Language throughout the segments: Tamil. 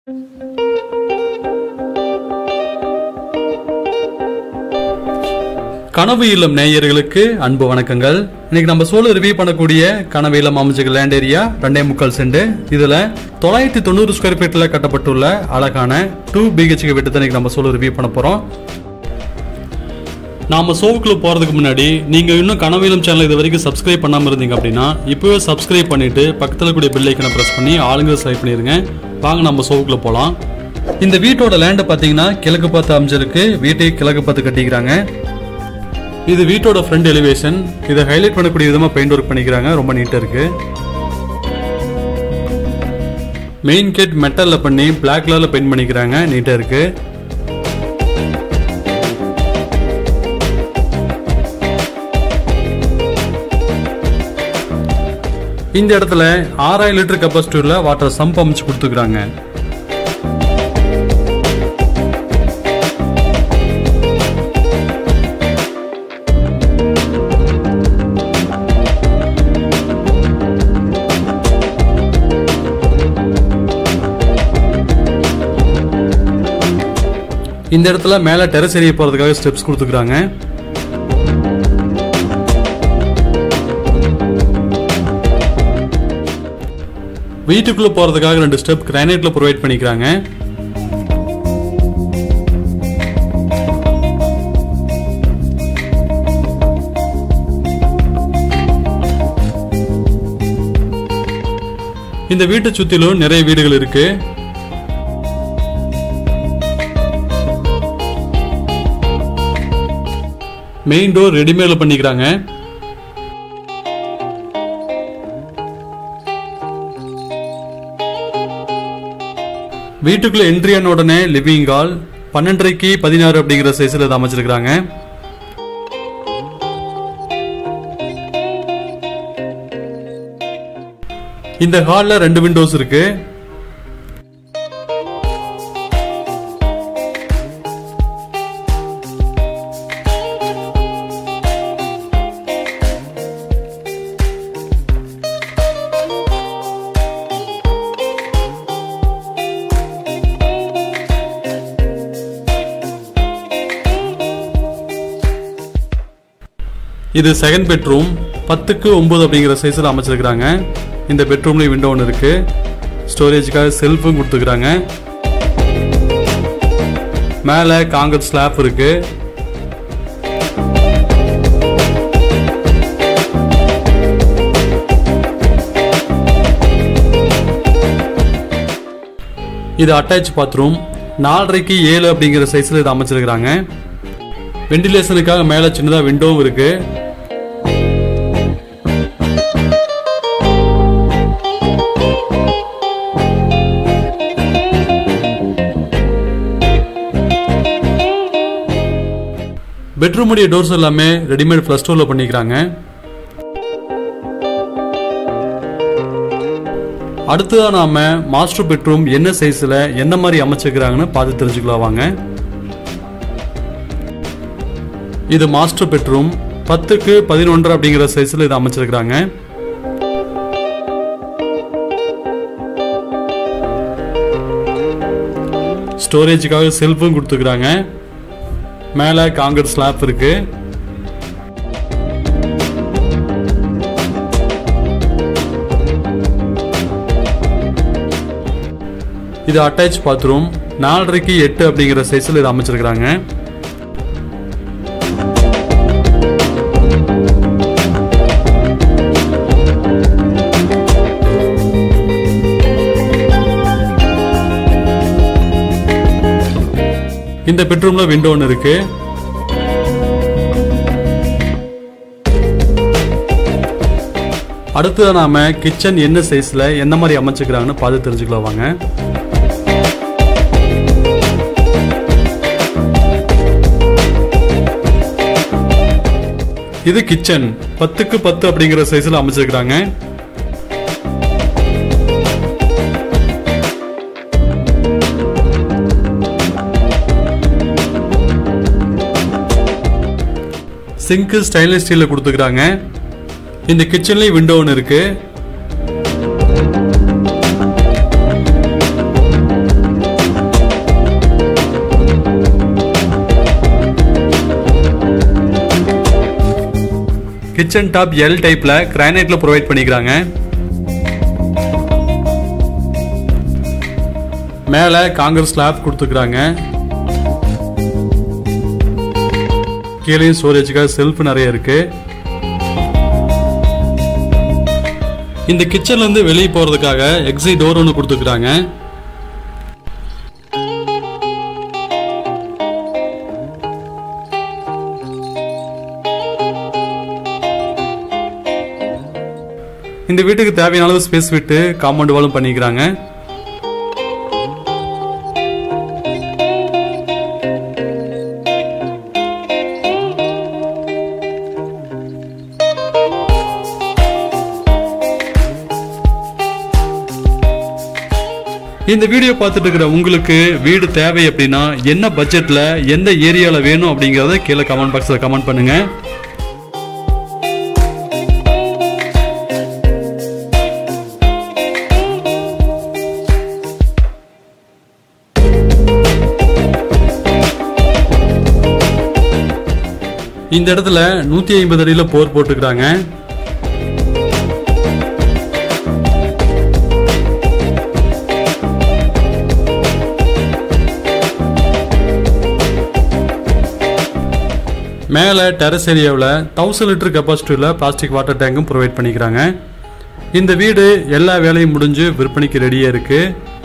கனவு இல்லம் நேயர்களுக்கு அன்பு வணக்கங்கள் இன்னைக்கு நம்ம சோழ ரிவ்யூ பண்ணக்கூடிய கனவு இல்லம் அமைச்சுக்க லேண்ட் ஏரியா ரெண்டே முக்கால் சென்ட் இதுல தொள்ளாயிரத்தி தொண்ணூறு ஸ்கொயர் ஃபீட்ல கட்டப்பட்டுள்ள அழகான டூ பிஹெச்கே வீட்டு தான் இன்னைக்கு நம்ம சோழ ரிவ்யூ பண்ண போறோம் நாம ஷோவுக்குள்ள போறதுக்கு முன்னாடி நீங்க இன்னும் கனவீலம் சேனல் இது வரைக்கும் சப்ஸ்கிரைப் பண்ணாம இருந்தீங்க அப்படின்னா இப்பவே சப்ஸ்கிரைப் பண்ணிட்டு பக்கத்துல கூடிய பெல் ஐக்கனை பிரஸ் பண்ணி ஆளுங்க செலக்ட் பண்ணிருங்க வாங்க நம்ம ஷோவுக்குள்ள போலாம் இந்த வீட்டோட லேண்டை பார்த்தீங்கன்னா கிழக்கு பார்த்து அமைஞ்சிருக்கு வீட்டை கிழக்கு பார்த்து கட்டிக்கிறாங்க இது வீட்டோட ஃப்ரண்ட் எலிவேஷன் இதை ஹைலைட் பண்ணக்கூடிய விதமாக பெயிண்ட் ஒர்க் பண்ணிக்கிறாங்க ரொம்ப நீட்டாக இருக்கு மெயின் கேட் மெட்டலில் பண்ணி பிளாக் கலரில் பெயிண்ட் பண்ணிக்கிறாங்க நீட்டாக இருக்கு இந்த இடத்துல ஆறாயிரம் லிட்டர் கெப்பாசிட்டியில் வாட்டர் சம்ப் அமைச்சு கொடுத்துக்கிறாங்க இந்த இடத்துல மேலே டெரஸ் ஏரியா போகிறதுக்காக ஸ்டெப்ஸ் கொடுத்துக்கிறாங்க வீட்டுக்குள்ள போறதுக்காக ரெண்டு ஸ்டெப் கிரானைட்ல ப்ரொவைட் பண்ணிக்கிறாங்க இந்த வீட்டை சுத்திலும் நிறைய வீடுகள் இருக்கு மெயின் டோர் ரெடிமேட்ல பண்ணிக்கிறாங்க வீட்டுக்குள்ள என்ட்ரி ஆன உடனே லிவிங் ஹால் பன்னெண்டரைக்கு பதினாறு அப்படிங்கிற சைஸ்ல இதை அமைச்சிருக்கிறாங்க இந்த ஹால்ல ரெண்டு விண்டோஸ் இருக்கு இது செகண்ட் பெட்ரூம் பத்துக்கு ஒன்பது அப்படிங்கிற சைஸில் அமைச்சிருக்கிறாங்க இந்த பெட்ரூம்லேயும் விண்டோ ஒன்று இருக்கு ஸ்டோரேஜுக்காக செல்ஃபும் கொடுத்துக்கிறாங்க மேலே காங்கிரட் ஸ்லாப் இருக்கு இது அட்டாச் பாத்ரூம் நாலரைக்கு ஏழு அப்படிங்கிற சைஸில் இது அமைச்சிருக்கிறாங்க வெண்டிலேஷனுக்காக மேலே சின்னதாக விண்டோவும் இருக்கு பெட்ரூம் உடைய டோர்ஸ் எல்லாமே ரெடிமேட் ஃப்ளஷ் டோர்ல பண்ணிக்கிறாங்க அடுத்ததா நாம மாஸ்டர் பெட்ரூம் என்ன சைஸ்ல என்ன மாதிரி அமைச்சிருக்கிறாங்கன்னு பார்த்து தெரிஞ்சுக்கலாம் வாங்க இது மாஸ்டர் பெட்ரூம் பத்துக்கு பதினொன்று அப்படிங்கிற சைஸில் இது அமைச்சிருக்கிறாங்க ஸ்டோரேஜுக்காக செல்ஃபும் கொடுத்துக்கிறாங்க மேலே காங்கிரட் ஸ்லாப் இருக்கு இது அட்டாச் பாத்ரூம் நாலரைக்கு எட்டு அப்படிங்கிற சைஸில் இது அமைச்சிருக்கிறாங்க இந்த பெட்ரூம்ல விண்டோ ஒன்று இருக்கு அடுத்து நாம கிச்சன் என்ன சைஸ்ல எந்த மாதிரி அமைச்சுக்கிறாங்கன்னு பார்த்து தெரிஞ்சுக்கலாம் வாங்க இது கிச்சன் பத்துக்கு பத்து அப்படிங்கிற சைஸ்ல அமைச்சிருக்கிறாங்க சிங்க் ஸ்டைன்லெஸ் ஸ்டீல்ல கொடுத்துக்கிறாங்க இந்த கிச்சன்லயும் விண்டோ ஒன்று இருக்கு கிச்சன் டாப் எல் டைப்ல கிரானைட்ல ப்ரொவைட் பண்ணிக்கிறாங்க மேலே காங்கிரஸ் ஸ்லாப் கொடுத்துக்கிறாங்க கீழே ஸ்டோரேஜுக்காக செல்ஃப் நிறைய இருக்கு இந்த கிச்சன்ல இருந்து வெளியே போறதுக்காக எக்ஸிட் டோர் ஒன்று கொடுத்துக்கிறாங்க இந்த வீட்டுக்கு தேவையான அளவு ஸ்பேஸ் விட்டு காம்பவுண்ட் வாலும் பண்ணிக்கிறாங்க இந்த வீடியோ பார்த்துட்டு இருக்கிற உங்களுக்கு வீடு தேவை அப்படின்னா என்ன பட்ஜெட்ல எந்த ஏரியால வேணும் அப்படிங்கறத கீழே கமெண்ட் பாக்ஸ்ல கமெண்ட் பண்ணுங்க இந்த இடத்துல நூத்தி ஐம்பது அடியில போர் போட்டுக்கிறாங்க மேலே டெரஸ் ஏரியாவில் தௌசண்ட் லிட்டர் கெப்பாசிட்டியில் பிளாஸ்டிக் வாட்டர் டேங்கும் ப்ரொவைட் பண்ணிக்கிறாங்க இந்த வீடு எல்லா வேலையும் முடிஞ்சு விற்பனைக்கு ரெடியாக இருக்கு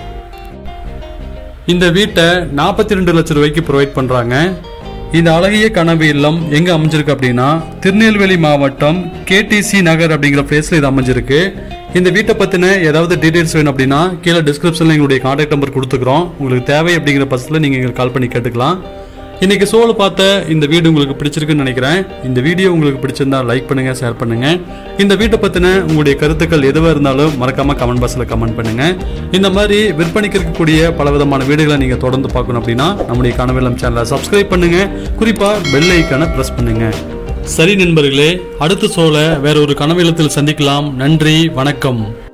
இந்த வீட்டை நாற்பத்தி ரெண்டு லட்சம் ரூபாய்க்கு ப்ரொவைட் பண்ணுறாங்க இந்த அழகிய கனவு இல்லம் எங்கே அமைஞ்சிருக்கு அப்படின்னா திருநெல்வேலி மாவட்டம் கேடிசி நகர் அப்படிங்கிற பிளேஸில் இது அமைஞ்சிருக்கு இந்த வீட்டை பற்றின ஏதாவது டீடைல்ஸ் வேணும் அப்படின்னா கீழே டிஸ்கிரிப்ஷனில் எங்களுடைய கான்டாக்ட் நம்பர் கொடுத்துக்கிறோம் உங்களுக்கு தேவை அப்படிங்கிற பட்சத்தில் நீங்கள் எங்களுக்கு கால் பண்ணி கேட்டுக்கலாம் இன்னைக்கு சோலை பார்த்த இந்த வீடு உங்களுக்கு பிடிச்சிருக்குன்னு நினைக்கிறேன் இந்த வீடியோ உங்களுக்கு பிடிச்சிருந்தா லைக் பண்ணுங்க ஷேர் பண்ணுங்க இந்த வீட்டை பத்தின உங்களுடைய கருத்துக்கள் எதுவாக இருந்தாலும் மறக்காம கமெண்ட் பாக்ஸ்ல கமெண்ட் பண்ணுங்க இந்த மாதிரி விற்பனைக்கு இருக்கக்கூடிய பல விதமான வீடுகளை நீங்க தொடர்ந்து பார்க்கணும் அப்படின்னா நம்முடைய கனவெல்லாம் சேனலை சப்ஸ்கிரைப் பண்ணுங்க குறிப்பா பெல் ஐக்கான பிரஸ் பண்ணுங்க சரி நண்பர்களே அடுத்த சோலை வேற ஒரு கனவிலத்தில் சந்திக்கலாம் நன்றி வணக்கம்